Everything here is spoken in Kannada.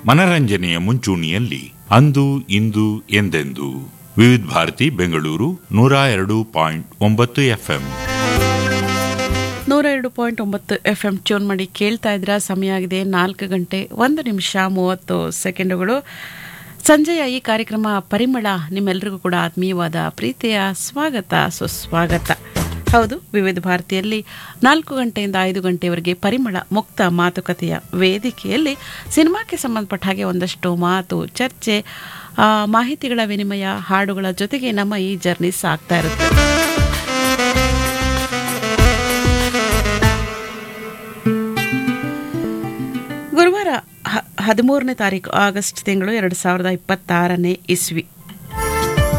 ಮನರಂಜನೆಯ ಮುಂಚೂಣಿಯಲ್ಲಿ ಅಂದು ಇಂದು ಎಂದೆಂದು ವಿವಿಧ ಭಾರತಿ ಬೆಂಗಳೂರು ನೂರ ಎರಡು ಪಾಯಿಂಟ್ ಒಂಬತ್ತು ಎಫ್ಎಂ ನೂರ ಎರಡು ಪಾಯಿಂಟ್ ಒಂಬತ್ತು ಎಫ್ ಎಂ ಟ್ಯೂನ್ ಮಾಡಿ ಕೇಳ್ತಾ ಇದ್ರ ಸಮಯ ಆಗಿದೆ ನಾಲ್ಕು ಗಂಟೆ ಒಂದು ನಿಮಿಷ ಮೂವತ್ತು ಸೆಕೆಂಡುಗಳು ಸಂಜೆಯ ಈ ಕಾರ್ಯಕ್ರಮ ಪರಿಮಳ ನಿಮ್ಮೆಲ್ಲರಿಗೂ ಕೂಡ ಆತ್ಮೀಯವಾದ ಪ್ರೀತಿಯ ಸ್ವಾಗತ ಸುಸ್ವಾಗತ ಹೌದು ವಿವಿಧ ಭಾರತಿಯಲ್ಲಿ ನಾಲ್ಕು ಗಂಟೆಯಿಂದ ಐದು ಗಂಟೆಯವರೆಗೆ ಪರಿಮಳ ಮುಕ್ತ ಮಾತುಕತೆಯ ವೇದಿಕೆಯಲ್ಲಿ ಸಿನಿಮಾಕ್ಕೆ ಸಂಬಂಧಪಟ್ಟ ಹಾಗೆ ಒಂದಷ್ಟು ಮಾತು ಚರ್ಚೆ ಆ, ಮಾಹಿತಿಗಳ ವಿನಿಮಯ ಹಾಡುಗಳ ಜೊತೆಗೆ ನಮ್ಮ ಈ ಜರ್ನಿ ಸಾಗ್ತಾ ಇರುತ್ತೆ ಗುರುವಾರ ಹ- ಹದಿಮೂರನೇ ತಾರೀಕು ಆಗಸ್ಟ್ ತಿಂಗಳು ಎರಡು ಸಾವಿರದ ಇಪ್ಪತ್ತಾರನೇ ಇಸ್ವಿ